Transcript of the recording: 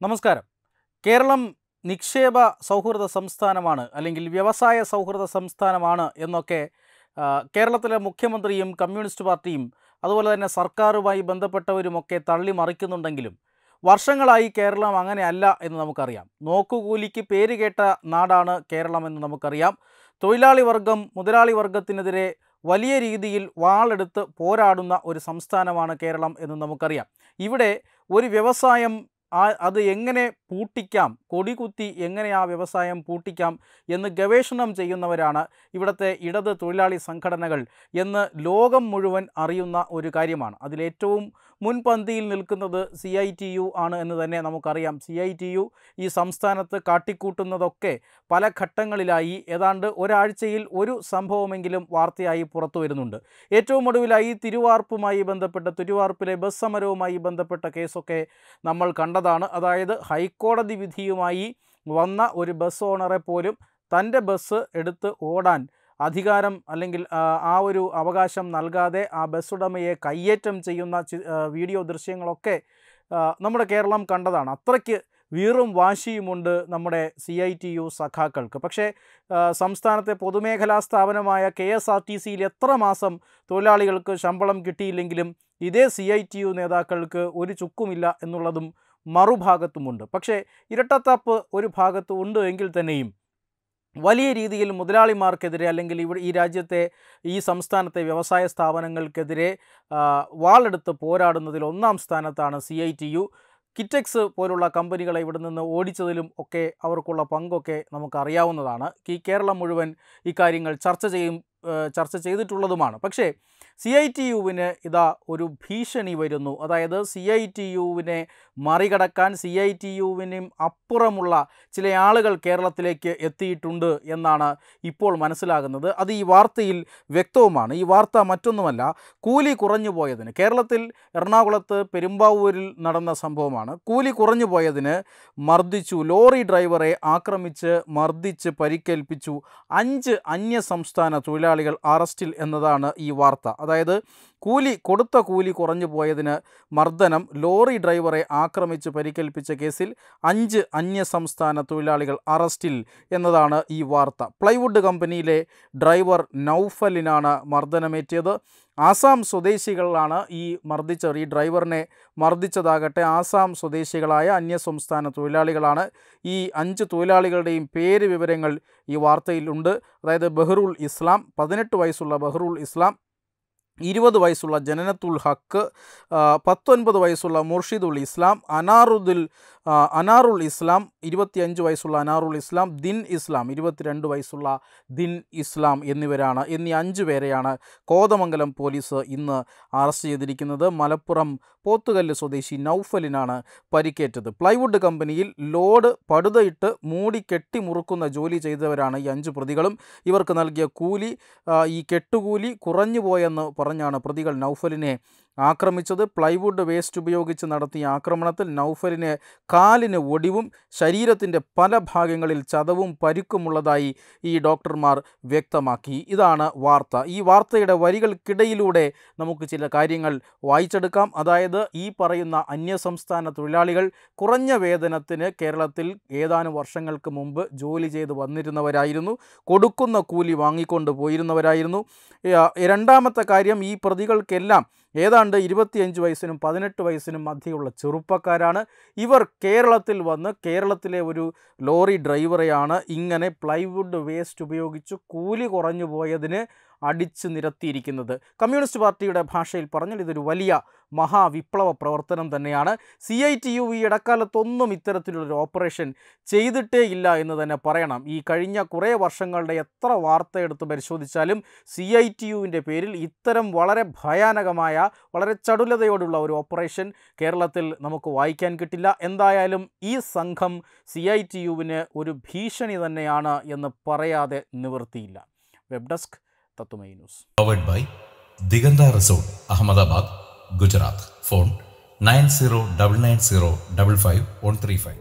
നമസ്കാരം കേരളം നിക്ഷേപ സൗഹൃദ സംസ്ഥാനമാണ് അല്ലെങ്കിൽ വ്യവസായ സൗഹൃദ സംസ്ഥാനമാണ് എന്നൊക്കെ ആ, കേരളത്തിലെ മുഖ്യമന്ത്രിയും കമ്മ്യൂണിസ്റ്റ് പാർട്ടിയും അതുപോലെ തന്നെ സർക്കാരുമായി ബന്ധപ്പെട്ടവരുമൊക്കെ തള്ളി മറിക്കുന്നുണ്ടെങ്കിലും വർഷങ്ങളായി കേരളം അങ്ങനെയല്ല എന്ന് നമുക്കറിയാം നോക്കുകൂലിക്ക് പേര് കേട്ട നാടാണ് കേരളം എന്ന് നമുക്കറിയാം തൊഴിലാളി വർഗം മുതലാളി വർഗത്തിനെതിരെ വലിയ രീതിയിൽ വാളെടുത്ത് പോരാടുന്ന ഒരു സംസ്ഥാനമാണ് കേരളം എന്ന് നമുക്കറിയാം ഇവിടെ ഒരു വ്യവസായം ആ അത് എങ്ങനെ പൂട്ടിക്കാം കൊടികുത്തി എങ്ങനെ ആ വ്യവസായം പൂട്ടിക്കാം എന്ന് ഗവേഷണം ചെയ്യുന്നവരാണ് ഇവിടുത്തെ ഇടത് തൊഴിലാളി സംഘടനകൾ എന്ന് ലോകം മുഴുവൻ അറിയുന്ന ഒരു കാര്യമാണ് അതിലേറ്റവും മുൻപന്തിയിൽ നിൽക്കുന്നത് സി ഐ ടി യു ആണ് എന്ന് തന്നെ നമുക്കറിയാം സി ഐ ടി യു ഈ സംസ്ഥാനത്ത് കാട്ടിക്കൂട്ടുന്നതൊക്കെ പല ഘട്ടങ്ങളിലായി ഏതാണ്ട് ഒരാഴ്ചയിൽ ഒരു സംഭവമെങ്കിലും വാർത്തയായി പുറത്തു വരുന്നുണ്ട് ഏറ്റവും ഒടുവിലായി തിരുവാർപ്പുമായി ബന്ധപ്പെട്ട തിരുവാർപ്പിലെ ബസ് സമരവുമായി ബന്ധപ്പെട്ട കേസൊക്കെ നമ്മൾ കണ്ടതാണ് അതായത് ഹൈക്കോടതി വിധിയുമായി വന്ന ഒരു ബസ് ഓണറെ പോലും തൻ്റെ ബസ് എടുത്ത് ഓടാൻ അധികാരം അല്ലെങ്കിൽ ആ, ആ ഒരു അവകാശം നൽകാതെ ആ ബസ് ഉടമയെ കയ്യേറ്റം ചെയ്യുന്ന ചി- ആ, വീഡിയോ ദൃശ്യങ്ങളൊക്കെ ആ, നമ്മുടെ കേരളം കണ്ടതാണ് അത്രയ്ക്ക് വീറും വാശിയുമുണ്ട് നമ്മുടെ സി ഐ ടി യു സഖാക്കൾക്ക് പക്ഷേ ആ, സംസ്ഥാനത്തെ പൊതുമേഖലാ സ്ഥാപനമായ കെ എസ് ആർ ടി സിയിൽ എത്ര മാസം തൊഴിലാളികൾക്ക് ശമ്പളം കിട്ടിയില്ലെങ്കിലും ഇതേ സി ഐ ടി യു നേതാക്കൾക്ക് ഒരു ചുക്കുമില്ല എന്നുള്ളതും മറുഭാഗത്തുമുണ്ട് പക്ഷേ ഇരട്ടത്താപ്പ് ഒരു ഭാഗത്ത് ഉണ്ട് എങ്കിൽ തന്നെയും വലിയ രീതിയിൽ മുതലാളിമാർക്കെതിരെ അല്ലെങ്കിൽ ഇവിടെ ഈ രാജ്യത്തെ ഈ സംസ്ഥാനത്തെ വ്യവസായ സ്ഥാപനങ്ങൾക്കെതിരെ ആ, വാളെടുത്ത് പോരാടുന്നതിൽ ഒന്നാം സ്ഥാനത്താണ് C I T U Kitex പോലുള്ള കമ്പനികളെ ഇവിടെ നിന്ന് ഓടിച്ചതിലും ഒക്കെ അവർക്കുള്ള പങ്കൊക്കെ നമുക്കറിയാവുന്നതാണ് ഈ കേരളം മുഴുവൻ ഇക്കാര്യങ്ങൾ ചർച്ച ചെയ്യും ആ, ചർച്ച ചെയ്തിട്ടുള്ളതുമാണ് പക്ഷേ സി ഐ ടി യുവിന് ഇതാ ഒരു ഭീഷണി വരുന്നു അതായത് സി ഐ ടി യുവിനെ മറികടക്കാൻ സി ഐ ടി യുവിനും അപ്പുറമുള്ള ചില ആളുകൾ കേരളത്തിലേക്ക് എത്തിയിട്ടുണ്ട് എന്നാണ് ഇപ്പോൾ മനസ്സിലാകുന്നത് അത് ഈ വാർത്തയിൽ വ്യക്തവുമാണ് ഈ വാർത്ത മറ്റൊന്നുമല്ല കൂലി കുറഞ്ഞു പോയതിന് കേരളത്തിൽ എറണാകുളത്ത് പെരുമ്പാവൂരിൽ നടന്ന സംഭവമാണ് കൂലി കുറഞ്ഞു പോയതിന് മർദ്ദിച്ചു ലോറി ഡ്രൈവറെ ആക്രമിച്ച് മർദ്ദിച്ച് പരിക്കേൽപ്പിച്ചു അഞ്ച് അന്യസംസ്ഥാന തൊഴിലാളികൾ അറസ്റ്റിൽ എന്നതാണ് ഈ വാർത്ത അതായത് കൂലി കൊടുത്ത കൂലി കുറഞ്ഞു പോയതിന് മർദ്ദനം ലോറി ഡ്രൈവറെ ആക്രമിച്ച് പരിക്കേൽപ്പിച്ച കേസിൽ അഞ്ച് അന്യസംസ്ഥാന തൊഴിലാളികൾ അറസ്റ്റിൽ എന്നതാണ് ഈ വാർത്ത പ്ലൈവുഡ് കമ്പനിയിലെ ഡ്രൈവർ നൗഫലിനാണ് മർദ്ദനമേറ്റിയത് ആസാം സ്വദേശികളാണ് ഈ മർദ്ദിച്ചവർ ഈ ഡ്രൈവറിനെ മർദ്ദിച്ചതാകട്ടെ ആസാം സ്വദേശികളായ അന്യസംസ്ഥാന തൊഴിലാളികളാണ് ഈ അഞ്ച് തൊഴിലാളികളുടെയും പേര് വിവരങ്ങൾ ഈ വാർത്തയിലുണ്ട് അതായത് ബഹ്റുൽ ഇസ്ലാം പതിനെട്ട് വയസ്സുള്ള ബഹ്റുൽ ഇസ്ലാം ഇരുപത് വയസ്സുള്ള ജനനത്തുൽ ഹക്ക് ആ, പത്തൊൻപത് വയസ്സുള്ള മുർഷിദുൽ ഇസ്ലാം അനാറുദ്ദുൽ ആ, അനാറുൽ ഇസ്ലാം ഇരുപത്തിയഞ്ച് വയസ്സുള്ള അനാറുൽ ഇസ്ലാം ദിൻ ഇസ്ലാം ഇരുപത്തിരണ്ട് വയസ്സുള്ള ദിൻ ഇസ്ലാം എന്നിവരാണ് എന്നീ അഞ്ച് പേരെയാണ് കോതമംഗലം പോലീസ് ഇന്ന് അറസ്റ്റ് ചെയ്തിരിക്കുന്നത് മലപ്പുറം പോത്തുകല്ല് സ്വദേശി നൗഫലിനാണ് പരിക്കേറ്റത് പ്ലൈവുഡ് കമ്പനിയിൽ ലോഡ് പടുതയിട്ട് മൂടി കെട്ടി മുറുക്കുന്ന ജോലി ചെയ്തവരാണ് ഈ അഞ്ച് പ്രതികളും ഇവർക്ക് നൽകിയ കൂലി ആ, ഈ കെട്ടുകൂലി കുറഞ്ഞു പോയെന്ന് പറഞ്ഞാണ് പ്രതികൾ നൗഫലിനെ ആക്രമിച്ചത് പ്ലൈവുഡ് വേസ്റ്റ് ഉപയോഗിച്ച് നടത്തിയ ആക്രമണത്തിൽ നൗഫലിന് കാലിന് ഒടിവും ശരീരത്തിൻ്റെ പല ഭാഗങ്ങളിൽ ചതവും പരുക്കുമുള്ളതായി ഈ ഡോക്ടർമാർ വ്യക്തമാക്കി ഇതാണ് വാർത്ത ഈ വാർത്തയുടെ വരികൾക്കിടയിലൂടെ നമുക്ക് ചില കാര്യങ്ങൾ വായിച്ചെടുക്കാം അതായത് ഈ പറയുന്ന അന്യസംസ്ഥാന തൊഴിലാളികൾ കുറഞ്ഞ വേതനത്തിന് കേരളത്തിൽ ഏതാനും വർഷങ്ങൾക്ക് മുമ്പ് ജോലി ചെയ്ത് വന്നിരുന്നവരായിരുന്നു കൊടുക്കുന്ന കൂലി വാങ്ങിക്കൊണ്ട് പോയിരുന്നവരായിരുന്നു ഏ, രണ്ടാമത്തെ കാര്യം ഈ പ്രതികൾക്കെല്ലാം ഏതാണ്ട് ഇരുപത്തിയഞ്ച് വയസ്സിനും പതിനെട്ട് വയസ്സിനും മധ്യയുള്ള ചെറുപ്പക്കാരാണ് ഇവർ കേരളത്തിൽ വന്ന് കേരളത്തിലെ ഒരു ലോറി ഡ്രൈവറെയാണ് ഇങ്ങനെ പ്ലൈവുഡ് വേസ്റ്റ് ഉപയോഗിച്ച് കൂലി കുറഞ്ഞു പോയതിന് അടിച്ചു നിരത്തിയിരിക്കുന്നത് കമ്മ്യൂണിസ്റ്റ് പാർട്ടിയുടെ ഭാഷയിൽ പറഞ്ഞാൽ ഇതൊരു വലിയ മഹാവിപ്ലവ പ്രവർത്തനം തന്നെയാണ് സി ഐ ടി യു ഈ ഇടക്കാലത്തൊന്നും ഇത്തരത്തിലുള്ളൊരു ഓപ്പറേഷൻ ചെയ്തിട്ടേ ഇല്ല എന്ന് തന്നെ പറയണം ഈ കഴിഞ്ഞ കുറേ വർഷങ്ങളുടെ എത്ര വാർത്ത എടുത്ത് പരിശോധിച്ചാലും സി ഐ ടി യുവിൻ്റെ പേരിൽ ഇത്തരം വളരെ ഭയാനകമായ വളരെ ചടുലതയോടുള്ള ഒരു ഓപ്പറേഷൻ കേരളത്തിൽ നമുക്ക് വായിക്കാൻ കിട്ടില്ല എന്തായാലും ഈ സംഘം സി ഐ ടി യുവിന് ഒരു ഭീഷണി തന്നെയാണ് എന്ന് പറയാതെ നിവൃത്തിയില്ല വെബ് ഡെസ്ക് തത്തുമൈ news powered by Diganta Resort, Ahmedabad, Gujarat. Phone 9099055135.